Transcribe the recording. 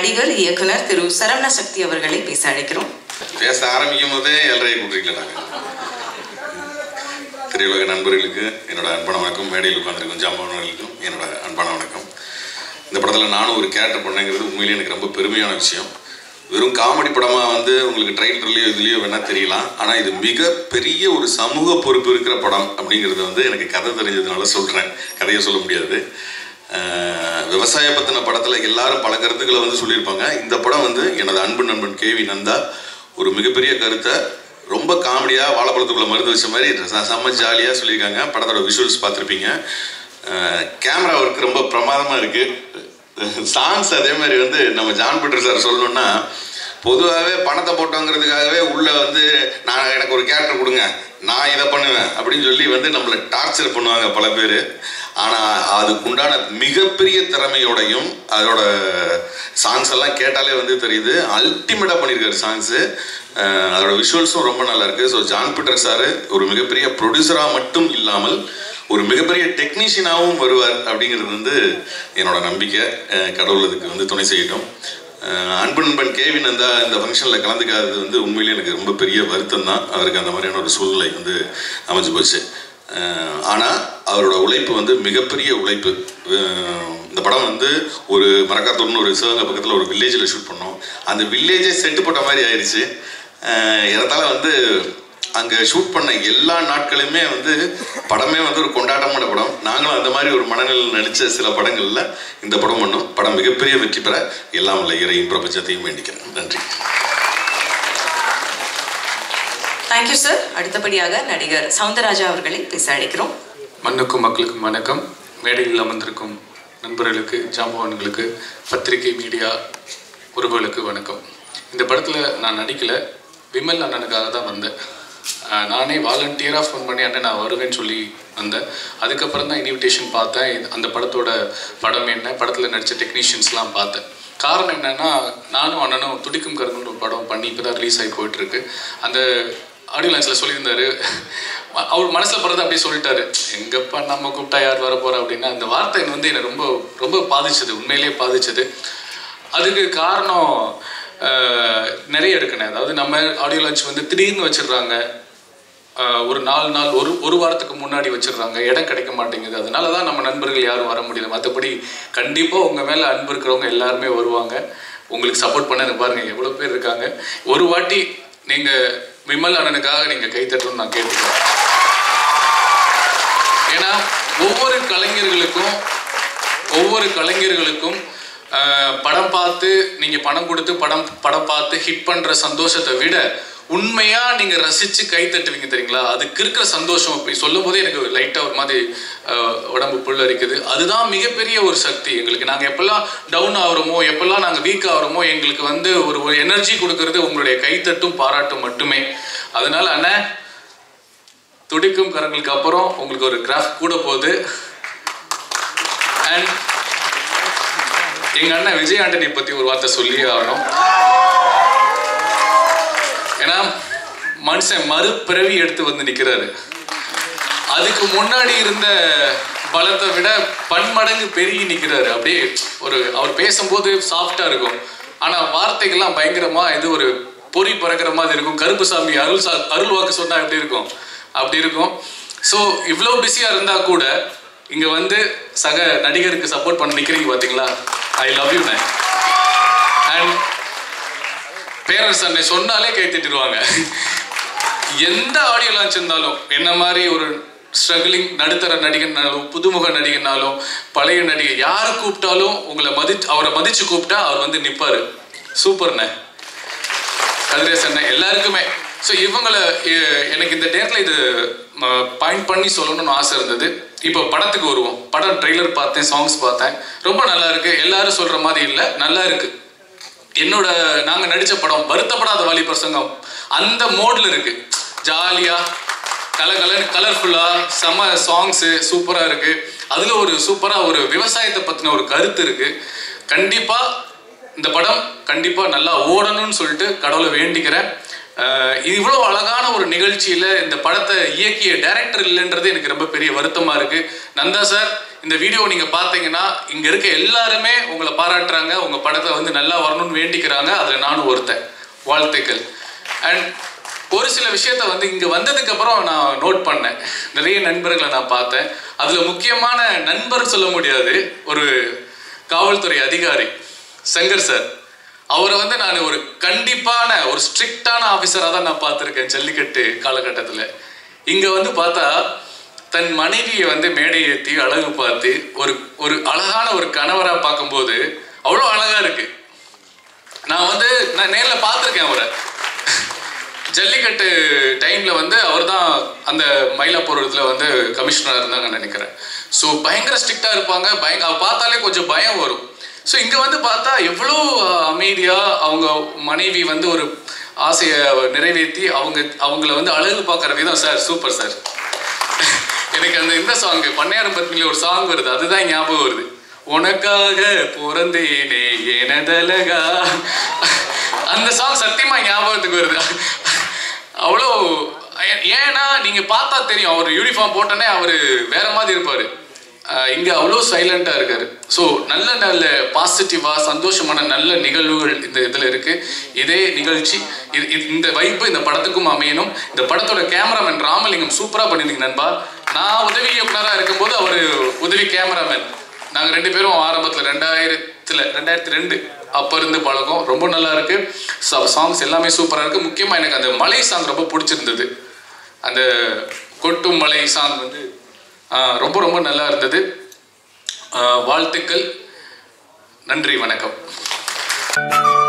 நடிகர் இயக்குனர் திரு சரவண சக்தி அவர்களை பேச அழைக்கிறோம் பேச ஆரம்பிக்கும் போதே ஏழரை கூட்டுறீங்களா நாங்கள் திரையுலக நண்பர்களுக்கு என்னோட அன்பான வணக்கம் மேடையில் உட்காந்துருக்கும் ஜாம்பவர்களுக்கும் என்னோட அன்பான வணக்கம் இந்த படத்தில் நானும் ஒரு கேரக்டர் பண்ணேங்கிறது உண்மையிலேயே எனக்கு ரொம்ப பெருமையான விஷயம் வெறும் காமெடி படமாக வந்து உங்களுக்கு ட்ரைலர்லேயோ இதுலேயோ வேணால் தெரியலாம் ஆனால் இது மிக பெரிய ஒரு சமூக பொறுப்பு இருக்கிற படம் அப்படிங்கிறது வந்து எனக்கு கதை தெரிஞ்சதுனால சொல்கிறேன் கதையை சொல்ல முடியாது அஹ் விவசாய பற்றின படத்தில் எல்லாரும் பல கருத்துக்களை வந்து சொல்லியிருப்பாங்க இந்த படம் வந்து எனது அன்பு நண்பன் கேவி நந்தா ஒரு மிகப்பெரிய கருத்தை ரொம்ப காமெடியாக வாழைப்பழத்துக்குள்ள மருந்து வச்ச மாதிரி ச- செம்ம ஜாலியாக சொல்லியிருக்காங்க படத்தோட விஷுவல்ஸ் பார்த்துருப்பீங்க கேமரா ஒர்க் ரொம்ப பிரமாதமாக இருக்குது சாங்ஸ் அதே மாதிரி வந்து நம்ம ஜான் பீட்டர் சார் சொல்லணும்னா பொதுவாகவே பணத்தை போட்டோங்கிறதுக்காகவே உள்ள வந்து நான் எனக்கு ஒரு கேரக்டர் கொடுங்க நான் இதை பண்ணுவேன் அப்படின்னு சொல்லி வந்து நம்மளை டார்ச்சர் பண்ணுவாங்க பல பேர் ஆனால் அதுக்குண்டான மிகப்பெரிய திறமையோடையும் அதோட சாங்ஸ் எல்லாம் கேட்டாலே வந்து தெரியுது அல்டிமேட்டாக பண்ணியிருக்காரு சாங்ஸு அதோட விஷுவல்ஸும் ரொம்ப நல்லா இருக்கு ஸோ ஜான் பீட்டர் சார் ஒரு மிகப்பெரிய ப்ரொடியூசராக மட்டும் இல்லாமல் ஒரு மிகப்பெரிய டெக்னீஷியனாகவும் வருவார் அப்படிங்கிறது வந்து என்னோட நம்பிக்கை அஹ் கடவுள் அதுக்கு வந்து துணை செய்யட்டும் அஹ் அன்பு நண்பன் கேவி நந்தா இந்த ஃபங்க்ஷனில் கலந்துக்காதது வந்து உண்மையிலேயே எனக்கு ரொம்ப பெரிய வருத்தம் தான் அவருக்கு அந்த மாதிரியான ஒரு சூழ்நிலை வந்து அமைஞ்சு போச்சு ஆனால் அவரோட உழைப்பு வந்து மிகப்பெரிய உழைப்பு அஹ் இந்த படம் வந்து ஒரு மரக்காத்தூர்னு ஒரு சிவகங்கை பக்கத்தில் ஒரு வில்லேஜில் ஷூட் பண்ணோம் அந்த வில்லேஜே செட்டு போட்ட மாதிரி ஆயிடுச்சு அஹ் ஏறத்தாழ வந்து அங்கே ஷூட் பண்ண எல்லா நாட்களுமே வந்து படமே வந்து ஒரு கொண்டாட்டமான படம் நாங்களும் அந்த மாதிரி ஒரு மனநிலையில் நடித்த சில படங்களில் இந்த படம் பண்ணோம் படம் மிகப்பெரிய வெற்றி பெற எல்லாம் உள்ள இறையும் பிரபஞ்சத்தையும் வேண்டிக்கிறேன் நன்றி தேங்க்யூ சார் அடுத்தபடியாக நடிகர் சவுந்தரராஜா அவர்களை பேச அழைக்கிறோம் மண்ணுக்கும் மக்களுக்கும் வணக்கம் மேடையில் அமர்ந்திருக்கும் நண்பர்களுக்கு ஜாம்பவான்களுக்கு பத்திரிகை மீடியா உறவுகளுக்கு வணக்கம் இந்த படத்தில் நான் நடிக்கலை விமல் அண்ணனுக்காக தான் வந்தேன் ஆஹ் நானே வாலண்டியராக ஃபோன் பண்ணி அண்ணன் நான் வருவேன்னு சொல்லி வந்தேன் அதுக்கப்புறம் தான் இன்விடேஷன் பார்த்தேன் இது- அந்த படத்தோட படம் என்ன படத்தில் நடித்த டெக்னீஷியன்ஸ்லாம் பார்த்தேன் காரணம் என்னன்னா நானும் அண்ணனும் துடிக்கும் கருங்குன்ற ஒரு படம் பண்ணி இப்போ தான் ரிலீஸ் ஆகி போயிட்டுருக்கு அந்த ஆடியோ லான்ச்சில் சொல்லியிருந்தாரு ம- அவர் மனசில் பிறந்து அப்படியே சொல்லிட்டாரு எங்கப்பா நம்ம கூப்பிட்டா யார் வர போறா அப்படின்னா அந்த வார்த்தை என்னை வந்து என்னை ரொம்ப ரொம்ப பாதிச்சது உண்மையிலேயே பாதிச்சது அதுக்கு காரணம் ஆஹ், நிறைய இருக்குண்ணே அதாவது நம்ம ஆடியோ லான்ச் வந்து திடீர்னு வச்சிடுறாங்க ஆஹ், ஒரு நாலு நாள் ஒரு ஒரு வாரத்துக்கு முன்னாடி வச்சிடுறாங்க இடம் கிடைக்க மாட்டேங்குது அதனால தான் நம்ம நண்பர்கள் யாரும் வர முடியல மற்றபடி கண்டிப்பாக உங்கள் மேலே அன்பு இருக்கிறவங்க எல்லாருமே வருவாங்க உங்களுக்கு சப்போர்ட் பண்ண எனக்கு பாருங்க எவ்வளோ பேர் இருக்காங்க ஒரு வாட்டி நீங்கள் விமல் அண்ணனுக்காக நீங்கள் கை தட்டணும்னு நான் கேட்டுக்கிறேன் ஏன்னா ஒவ்வொரு கலைஞர்களுக்கும் ஒவ்வொரு கலைஞர்களுக்கும் ஆஹ், படம் பார்த்து நீங்க பணம் கொடுத்து படம் படம் பார்த்து ஹிட் பண்ற சந்தோஷத்தை விட உண்மையா நீங்க ரசிச்சு கை தட்டுவீங்க தெரியுங்களா அதுக்கு இருக்கிற சந்தோஷம் இப்படி சொல்லும் போதே எனக்கு லைட்டா ஒரு மாதிரி ஆஹ், உடம்பு புல்லரிக்குது அதுதான் மிகப்பெரிய ஒரு சக்தி எங்களுக்கு நாங்க எப்பெல்லாம் டவுன் ஆகுறோமோ எப்பெல்லாம் நாங்க வீக் ஆகுறோமோ எங்களுக்கு வந்து ஒரு ஒரு எனர்ஜி கொடுக்கறது உங்களுடைய கைத்தட்டும் பாராட்டும் மட்டுமே அதனால அண்ணா துடிக்கும் கரங்களுக்கு அப்புறம் உங்களுக்கு ஒரு கிராஃப் கூட போகுது அண்ட் எங்க அண்ணன் விஜய் ஆண்டனி பத்தி ஒரு வார்த்தை சொல்லியே ஆகணும் ஏன்னா மனுஷன் மறுபிறவி எடுத்து வந்து நிக்கிறாரு அதுக்கு முன்னாடி இருந்த பலத்தை விட பன்மடங்கு பெருகி நிக்கிறாரு அப்படியே ஒரு அவர் பேசும்போது சாஃப்டா இருக்கும் ஆனா வார்த்தைகள்லாம் பயங்கரமா இது ஒரு பொறி பறக்கிற மாதிரி இருக்கும் கருப்புசாமி அருள் சா அருள் வாக்கு சொன்னா எப்படி இருக்கும் அப்படி இருக்கும் ஸோ இவ்வளோ பிஸியா இருந்தா கூட இங்க வந்து சக நடிகருக்கு சப்போர்ட் பண்ண நிக்கிறீங்க பாத்தீங்களா I love you man and parents அன்னை சொன்னாலே கை தட்டிடுவாங்க எந்த ஆடியோ லான்ச் இருந்தாலும் என்ன மாதிரி ஒரு ஸ்ட்ரகிளிங் நடுத்தர நடிகனாலும் புதுமுக நடிகனாலும் பழைய நடிகை யார் கூப்பிட்டாலும் உங்களை மதி அவரை மதிச்சு கூப்பிட்டா அவர் வந்து நிப்பாரு சூப்பர்ண்ணே கதிரேசன் அண்ணன் எல்லாருக்குமே ஸோ இவங்களை எ- எனக்கு இந்த நேரத்தில் இது பாயிண்ட் பண்ணி சொல்லணும்னு ஆசை இருந்தது இப்போ படத்துக்கு வருவோம் படம் ட்ரெய்லர் பார்த்தேன் சாங்ஸ் பார்த்தேன் ரொம்ப நல்லா இருக்கு எல்லாரும் சொல்ற மாதிரி இல்லை நல்லா இருக்கு என்னோட நாங்க நடிச்ச படம் வருத்தப்படாத வாலிபர் சங்கம் அந்த மோட்ல இருக்கு ஜாலியா கலகலன்னு கலர்ஃபுல்லா செம சாங்ஸ் சூப்பரா இருக்கு அதுல ஒரு சூப்பரா ஒரு விவசாயத்தை பத்தின ஒரு கருத்து இருக்கு கண்டிப்பா இந்த படம் கண்டிப்பா நல்லா ஓடணும்னு சொல்லிட்டு கடவுளை வேண்டிக்கிறேன் அஹ் இது இவ்வளோ அழகான ஒரு நிகழ்ச்சியில இந்த படத்தை இயக்கிய டைரக்டர் இல்லைன்றது எனக்கு ரொம்ப பெரிய வருத்தமா இருக்கு நந்தா சார் இந்த வீடியோ நீங்க பார்த்தீங்கன்னா இங்க இருக்க எல்லாருமே உங்களை பாராட்டுறாங்க உங்க படத்தை வந்து நல்லா வரணும்னு வேண்டிக்கிறாங்க அதுல நானும் ஒருத்தன் வாழ்த்துக்கள் அண்ட் ஒரு சில விஷயத்த வந்து இங்க வந்ததுக்கு அப்புறம் நான் நோட் பண்ணேன் நிறைய நண்பர்களை நான் பார்த்தேன் அதுல முக்கியமான நண்பர் சொல்ல முடியாது ஒரு காவல்துறை அதிகாரி சங்கர் சார் அவரை வந்து நான் ஒரு கண்டிப்பான ஒரு ஸ்ட்ரிக்டான ஆஃபீஸராக தான் நான் பார்த்துருக்கேன் ஜல்லிக்கட்டு காலகட்டத்தில் இங்கே வந்து பார்த்தா தன் மனைவியை வந்து மேடை ஏற்றி அழகு பார்த்து ஒரு ஒரு அழகான ஒரு கணவராக பார்க்கும்போது அவ்வளோ அழகா இருக்கு நான் வந்து நான் நேரில் பார்த்துருக்கேன் அவரை ஜல்லிக்கட்டு டைம்ல வந்து அவர் தான் அந்த மயிலாப்பூர் இதுல வந்து கமிஷனராக இருந்தாங்கன்னு நினைக்கிறேன் ஸோ பயங்கர ஸ்ட்ரிக்டா இருப்பாங்க பயங்க அவ பார்த்தாலே கொஞ்சம் பயம் வரும் ஸோ இங்க வந்து பார்த்தா எவ்வளோ அமைதியா அவங்க மனைவி வந்து ஒரு ஆசையை நிறைவேற்றி அவங்க அவங்கள வந்து அழகு பார்க்குற விதம் சார் சூப்பர் சார் எனக்கு அந்த இந்த சாங் பண்ணையாரம் பத்மில ஒரு சாங் வருது அதுதான் ஞாபகம் வருது உனக்காக பிறந்தேனே எனதலகா அந்த சாங் சத்தியமா ஞாபகத்துக்கு வருது அவ்வளோ ஏ- ஏன்னா நீங்க பார்த்தா தெரியும் அவர் யூனிஃபார்ம் போட்டோன்னே அவர் வேற மாதிரி இருப்பாரு அஹ் இங்க அவ்வளோ சைலண்டா இருக்காரு ஸோ நல்ல நல்ல பாசிட்டிவா சந்தோஷமான நல்ல நிகழ்வுகள் இந்த இதுல இருக்கு இதே நிகழ்ச்சி இது இது- இந்த வைப்பு இந்த படத்துக்கும் அமையணும் இந்த படத்தோட கேமராமேன் ராமலிங்கம் சூப்பரா பண்ணிருந்தீங்க நண்பா நான் உதவி இயக்குனராக இருக்கும்போது அவர் உதவி கேமராமேன் நாங்க ரெண்டு பேரும் ஆரம்பத்துல ரெண்டாயிரத்துல ரெண்டாயிரத்தி ரெண்டு அப்ப இருந்து பழக்கம் ரொம்ப நல்லா இருக்கு சாங்ஸ் எல்லாமே சூப்பரா இருக்கு முக்கியமா எனக்கு அந்த மலை சாங் ரொம்ப பிடிச்சிருந்தது அந்த கொட்டும் மலை சாங் வந்து ஆஹ், ரொம்ப ரொம்ப நல்லா இருந்தது ஆஹ், வாழ்த்துக்கள் நன்றி வணக்கம்